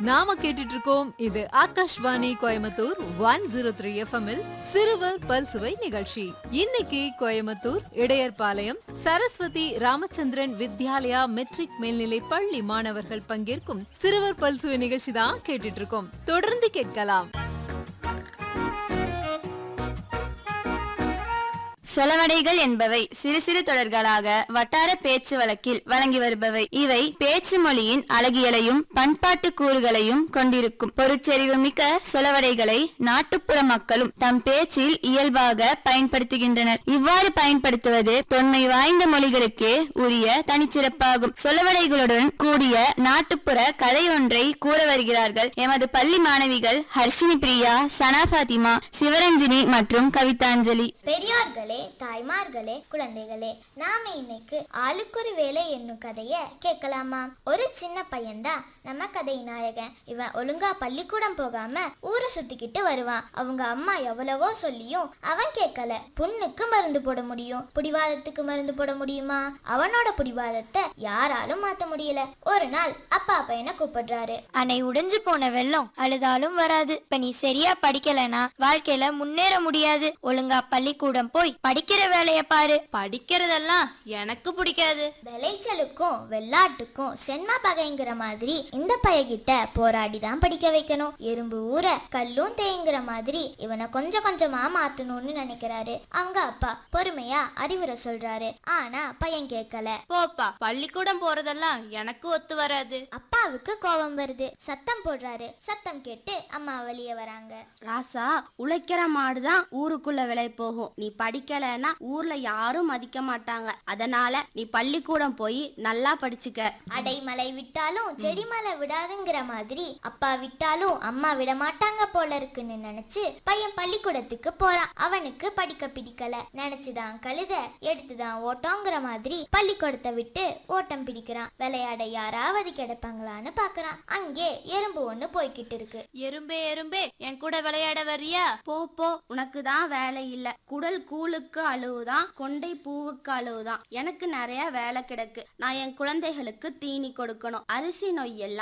நாம கேட்டுட்டு இருக்கோம் இது Akashvani Coimbatore one zero three எஃப்எம்மில் சிறுவர் பல்சுவை நிகழ்ச்சி இன்னைக்கு கோயம்புத்தூர் இடையர்பாளையம் சரஸ்வதி ராமச்சந்திரன் வித்யாலயா மெட்ரிக் மேல்நிலை பள்ளி மாணவர்கள் பங்கேற்கும் சிறுவர் பல்சுவை நிகழ்ச்சி தான் கேட்டுட்டு இருக்கோம் தொடர்ந்து கேட்கலாம் சொலவடைகள் என்பவை சிறு சிறு தொடர்களாக வட்டார பேச்சு வழக்கில் வழங்கி வருபவை இவை பேச்சு மொழியின் அழகியலையும் பண்பாட்டு கூறுகளையும் கொண்டிருக்கும் பொருட்செறிவு மிக்க சொலவடைகளை நாட்டுப்புற மக்களும் தம் பேச்சில் இயல்பாக பயன்படுத்துகின்றனர் இவ்வாறு பயன்படுத்துவது தொன்மை வாய்ந்த மொழிகளுக்கே உரிய தனிச்சிறப்பாகும் சொலவடைகளுடன் கூடிய நாட்டுப்புற கதை ஒன்றை கூற வருகிறார்கள் எமது பள்ளி மாணவிகள் ஹர்ஷினி பிரியா சனா ஃபாத்திமா சிவரஞ்சினி மற்றும் கவிதாஞ்சலி பெரியோர்களே தாய்மார்களே குழந்தைகளே நாம இன்னைக்கு ஆளுக்கொரு வேலை என்னும் கதைய கேட்கலாமா ஒரு சின்ன பையன்தான் நம்ம கதை நாயகன் இவன் ஒழுங்கா பள்ளிக்கூடம் போகாம ஊரை சுத்திக்கிட்டு வருவான் அவங்க அம்மா எவ்வளவோ சொல்லியும் அவன் கேட்கல புண்ணுக்கு மருந்து போட முடியும் புடிவாதத்துக்கு மருந்து போட முடியுமா அவனோட புடிவாதத்தை யாராலும் மாத்த முடியல ஒரு நாள் அப்பா பையனை கூப்பிடுறாரு அன்னை உடைஞ்சு போன வெள்ளம் அழுதாலும் வராது இப்ப நீ சரியா படிக்கலனா வாழ்க்கையில முன்னேற முடியாது ஒழுங்கா பள்ளிக்கூடம் போய் படிக்கிற வேலைய பாரு படிக்கிறதெல்லாம் எனக்கு பிடிக்காது விளைச்சலுக்கும் வெள்ளாட்டுக்கும் சென்ம பகைங்கிற மாதிரி இந்த பையகிட்ட போராடி தான் படிக்க வைக்கணும் எறும்பு ஊற கல்லும் தேய்ங்கிற மாதிரி இவனை கொஞ்சம் கொஞ்சமா மாத்தணும்னு நினைக்கிறாரு அவங்க அப்பா பொறுமையா அறிவுரை சொல்றாரு ஆனா பையன் கேட்கல போப்பா பள்ளிக்கூடம் போறதெல்லாம் எனக்கு ஒத்து வராது அப்பாவுக்கு கோபம் வருது சத்தம் போடுறாரு சத்தம் கேட்டு அம்மா வெளியே வராங்க ராசா உழைக்கிற மாடுதான் ஊருக்குள்ள விலை போகும் நீ படிக்கலைன்னா ஊர்ல யாரும் மதிக்க மாட்டாங்க அதனால நீ பள்ளிக்கூடம் போய் நல்லா படிச்சுக்க அடைமலை விட்டாலும் செடிமலை விடாதுங்கிற மாதிரி அப்பா விட்டாலும் அம்மா விட மாட்டாங்க போல இருக்குன்னு நினைச்சு பையன் பள்ளிக்கூடத்துக்கு போறான் அவனுக்கு படிக்க பிடிக்கல நினைச்சுதான் கழுத எடுத்துதான் ஓட்டோங்கிற மாதிரி பள்ளிக்கூடத்தை விட்டு ஓட்டம் பிடிக்கிறான் விளையாட யாராவது கிடைப்பாங்களான்னு பாக்குறான் அங்கே எறும்பு ஒண்ணு போய்கிட்டு இருக்கு எறும்பே எறும்பே என் கூட விளையாட வர்றியா போ போ உனக்கு தான் வேலை இல்ல குடல் கூழுக்கு அழுவுதான் கொண்டை பூவுக்கு அழுவுதான் எனக்கு நிறைய வேலை கிடக்கு நான் என் குழந்தைகளுக்கு தீனி கொடுக்கணும் அரிசி நொய் எல்லாம்